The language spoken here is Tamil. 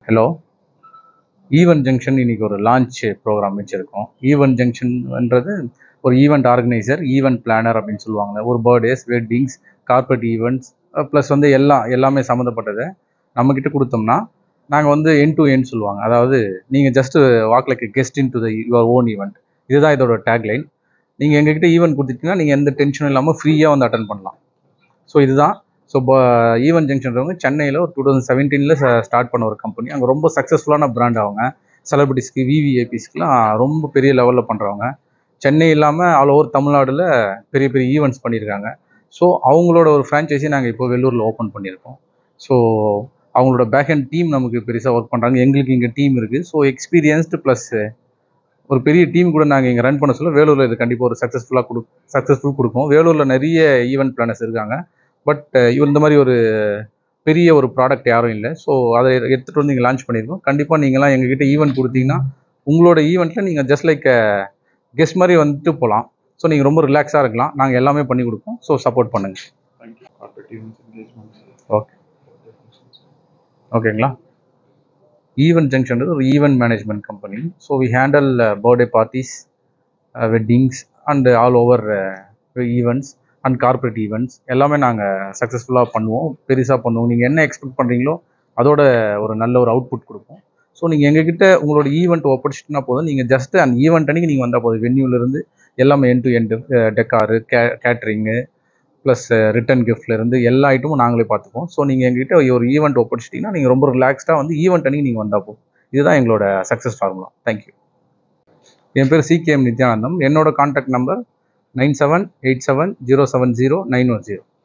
ஹலோ ஈவென்ட் ஜங்ஷன் இன்னைக்கு ஒரு லான்ச் ப்ரோக்ராம் வச்சுருக்கோம் ஈவென்ட் ஜங்ஷன்ன்றது ஒரு ஈவெண்ட் ஆர்கனைசர் ஈவெண்ட் பிளானர் அப்படின்னு சொல்லுவாங்க ஒரு birthdays weddings corporate events plus வந்து எல்லாம் எல்லாமே சம்மந்தப்பட்டதை நம்மக்கிட்ட கொடுத்தோம்னா நாங்கள் வந்து என் டு என் சொல்லுவாங்க அதாவது நீங்கள் just walk like guest in to the your own event இதுதான் இதோட டேக்லைன் நீங்கள் எங்ககிட்ட ஈவெண்ட் கொடுத்துட்டீங்கன்னா நீங்கள் எந்த டென்ஷனும் இல்லாமல் ஃப்ரீயாக வந்து அட்டன் பண்ணலாம் ஸோ இதுதான் ஸோ ஈவென்ட் ஜங்ஷன்றவங்க சென்னையில் ஒரு டூ தௌசண்ட் செவன்டீனில் ஸ்டார்ட் பண்ண ஒரு கம்பெனி அங்கே ரொம்ப சக்ஸஸ்ஃபுல்லான பிராண்ட் அவங்க செலிபிரிட்டிஸ்க்கு விவிஐபிஸ்க்குலாம் ரொம்ப பெரிய லெவலில் பண்ணுறவங்க சென்னை இல்லாமல் ஆல் ஓவர் தமிழ்நாடுல பெரிய பெரிய ஈவெண்ட்ஸ் பண்ணியிருக்காங்க ஸோ அவங்களோட ஒரு ஃப்ரான்ச்சைஸி நாங்கள் இப்போ வெள்ளூரில் ஓப்பன் பண்ணியிருக்கோம் ஸோ அவங்களோட பேக் அண்ட் டீம் நமக்கு பெருசாக ஒர்க் பண்ணுறாங்க எங்களுக்கு இங்கே டீம் இருக்குது ஸோ எக்ஸ்பீரியன்ஸ்டு ப்ளஸ் ஒரு பெரிய டீம் கூட நாங்கள் இங்கே ரன் பண்ண சொல்ல வேலூரில் இது கண்டிப்பாக ஒரு சக்ஸஸ்ஃபுல்லாக கொடு சக்ஸஸ்ஃபுல் கொடுக்கும் வேலூரில் நிறைய ஈவெண்ட் பிளானர்ஸ் இருக்காங்க பட் இவர் இந்த மாதிரி ஒரு பெரிய ஒரு ப்ராடக்ட் யாரும் இல்லை ஸோ அதை எடுத்துகிட்டு வந்து இங்கே லான்ச் பண்ணியிருக்கோம் கண்டிப்பாக நீங்களாம் எங்ககிட்ட ஈவெண்ட் கொடுத்தீங்கன்னா உங்களோட ஈவெண்ட்டில் நீங்கள் ஜஸ்ட் லைக் கெஸ்ட் மாதிரி வந்துட்டு போகலாம் ஸோ நீங்கள் ரொம்ப ரிலாக்ஸாக இருக்கலாம் நாங்கள் எல்லாமே பண்ணி கொடுப்போம் ஸோ சப்போர்ட் பண்ணுங்கள் Thank you. Corporate events, engagements. Okay ஓகேங்களா ஈவென்ட் ஜங்ஷன்றது ஒரு event management company so we handle birthday parties weddings and all over events and corporate events எல்லாமே நாங்கள் சக்ஸஸ்ஃபுல்லாக பண்ணுவோம் பெருசாக பண்ணுவோம் நீங்கள் என்ன எக்ஸ்பெக்ட் பண்ணுறீங்களோ அதோட ஒரு நல்ல ஒரு அவுட்புட் கொடுப்போம் ஸோ நீங்கள் எங்ககிட்ட உங்களோட ஈவெண்ட் ஒப்படைச்சிட்டுனா போதும் நீங்கள் ஜஸ்ட் அந்த ஈவெண்ட் அன்னைக்கு நீங்கள் வந்தால் போதும் வென்யூலேருந்து எல்லாமே என் டு எண்டு டெக்காரு கே கேட்ரிங்கு ப்ளஸ் ரிட்டன் கிஃப்ட்லேருந்து எல்லா ஐட்டமும் நாங்களே பார்த்துப்போம் ஸோ நீங்கள் எங்ககிட்ட ஒரு ஈவெண்ட் ஒப்படைச்சிட்டிங்கன்னா நீங்கள் ரொம்ப ரிலாக்ஸ்டாக வந்து ஈவெண்ட் அன்னைக்கு நீங்கள் வந்தால் போதும் இதுதான் எங்களோட சக்ஸஸ் ஃபார்முலா தேங்க்யூ என் பேர் சிகேஎம் நித்யானந்தம் என்னோட contact number nine seven eight seven zero seven zero nine one zero